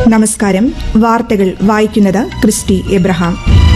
നമസ്കാരം വാർത്തകൾ വായിക്കുന്നത് ക്രിസ്റ്റി എബ്രഹാം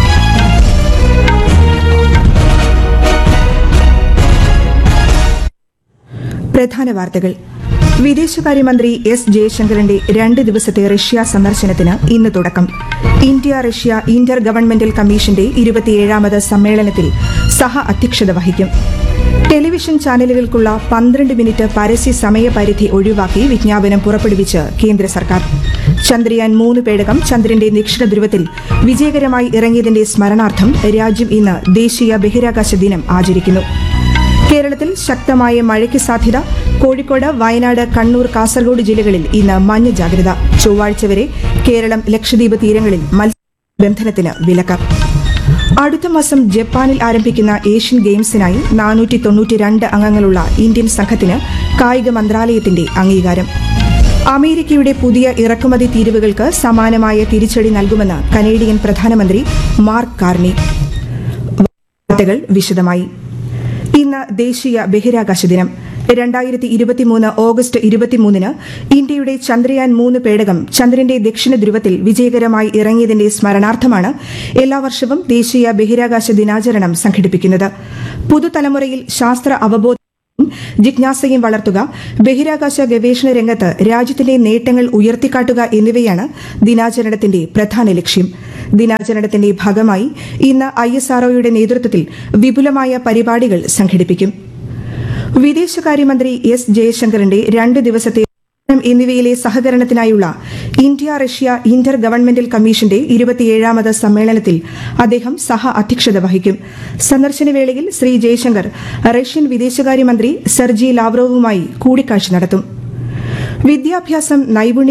പ്രധാന വാർത്തകൾ വിദേശകാര്യമന്ത്രി എസ് ജയശങ്കറിന്റെ രണ്ട് ദിവസത്തെ റഷ്യ സന്ദർശനത്തിന് ഇന്ന് തുടക്കം ഇന്ത്യ റഷ്യ ഇന്റർ ഗവൺമെന്റൽ കമ്മീഷന്റെ ഇരുപത്തിയേഴാമത് സമ്മേളനത്തിൽ സഹ അധ്യക്ഷത വഹിക്കും ടെലിവിഷൻ ചാനലുകൾക്കുള്ള പന്ത്രണ്ട് മിനിറ്റ് പരസ്യ സമയപരിധി ഒഴിവാക്കി വിജ്ഞാപനം പുറപ്പെടുവിച്ച് കേന്ദ്ര സർക്കാർ ചന്ദ്രയാൻ മൂന്ന് പേടകം ചന്ദ്രന്റെ ദക്ഷിണ ധ്രുവത്തിൽ വിജയകരമായി ഇറങ്ങിയതിന്റെ സ്മരണാർത്ഥം രാജ്യം ഇന്ന് ദേശീയ ബഹിരാകാശ ദിനം ആചരിക്കുന്നു കേരളത്തിൽ ശക്തമായ മഴയ്ക്ക് സാധ്യത കോഴിക്കോട് വയനാട് കണ്ണൂർ കാസർഗോഡ് ജില്ലകളിൽ ഇന്ന് മഞ്ഞ ജാഗ്രത ചൊവ്വാഴ്ച വരെ കേരളം ലക്ഷദ്വീപ് തീരങ്ങളിൽ മത്സ്യബന്ധനത്തിന് വിലക്ക് അടുത്ത മാസം ജപ്പാനിൽ ആരംഭിക്കുന്ന ഏഷ്യൻ ഗെയിംസിനായി നാനൂറ്റി തൊണ്ണൂറ്റിരണ്ട് അംഗങ്ങളുള്ള ഇന്ത്യൻ സംഘത്തിന് കായിക മന്ത്രാലയത്തിന്റെ അംഗീകാരം അമേരിക്കയുടെ പുതിയ ഇറക്കുമതി തീരുവകൾക്ക് സമാനമായ തിരിച്ചടി നൽകുമെന്ന് കനേഡിയൻ പ്രധാനമന്ത്രി മാർക്ക് കാർണി വാർത്തകൾ വിശദമായി ഇന്ന് ദേശീയ ബഹിരാകാശ ദിനം രണ്ടായിരത്തി ഇരുപത്തിമൂന്ന് ഓഗസ്റ്റ് ഇരുപത്തിമൂന്നിന് ഇന്ത്യയുടെ ചന്ദ്രയാൻ മൂന്ന് പേടകം ചന്ദ്രന്റെ ദക്ഷിണ ധ്രുവത്തിൽ വിജയകരമായി ഇറങ്ങിയതിന്റെ സ്മരണാർത്ഥമാണ് എല്ലാ വർഷവും ദേശീയ ബഹിരാകാശ ദിനാചരണം സംഘടിപ്പിക്കുന്നത് പുതുതലമുറയിൽ ശാസ്ത്ര അവബോധം ജിജ്ഞാസയും വളർത്തുക ബഹിരാകാശ ഗവേഷണ രംഗത്ത് രാജ്യത്തിന്റെ നേട്ടങ്ങൾ ഉയർത്തിക്കാട്ടുക എന്നിവയാണ് ദിനാചരണത്തിന്റെ പ്രധാന ലക്ഷ്യം ദിനാചരണത്തിന്റെ ഭാഗമായി ഇന്ന് ഐ എസ് ആർഒയുടെ നേതൃത്വത്തിൽ വിപുലമായ പരിപാടികൾ സംഘടിപ്പിക്കും വിദേശകാര്യമന്ത്രി എസ് ജയശങ്കറിന്റെ രണ്ട് ദിവസത്തെ എന്നിവയിലെ സഹകരണത്തിനായുള്ള ഇന്ത്യ റഷ്യ ഇന്റർ ഗവൺമെന്റൽ കമ്മീഷന്റെ ഇരുപത്തിയേഴാമത് സമ്മേളനത്തിൽ അദ്ദേഹം സഹ അധ്യക്ഷത വഹിക്കും സന്ദർശനവേളയിൽ ശ്രീ ജയശങ്കർ റഷ്യൻ വിദേശകാര്യമന്ത്രി സെർജി ലാവ്റോവുമായി കൂടിക്കാഴ്ച നടത്തും വിദ്യാഭ്യാസം നൈപുണ്യ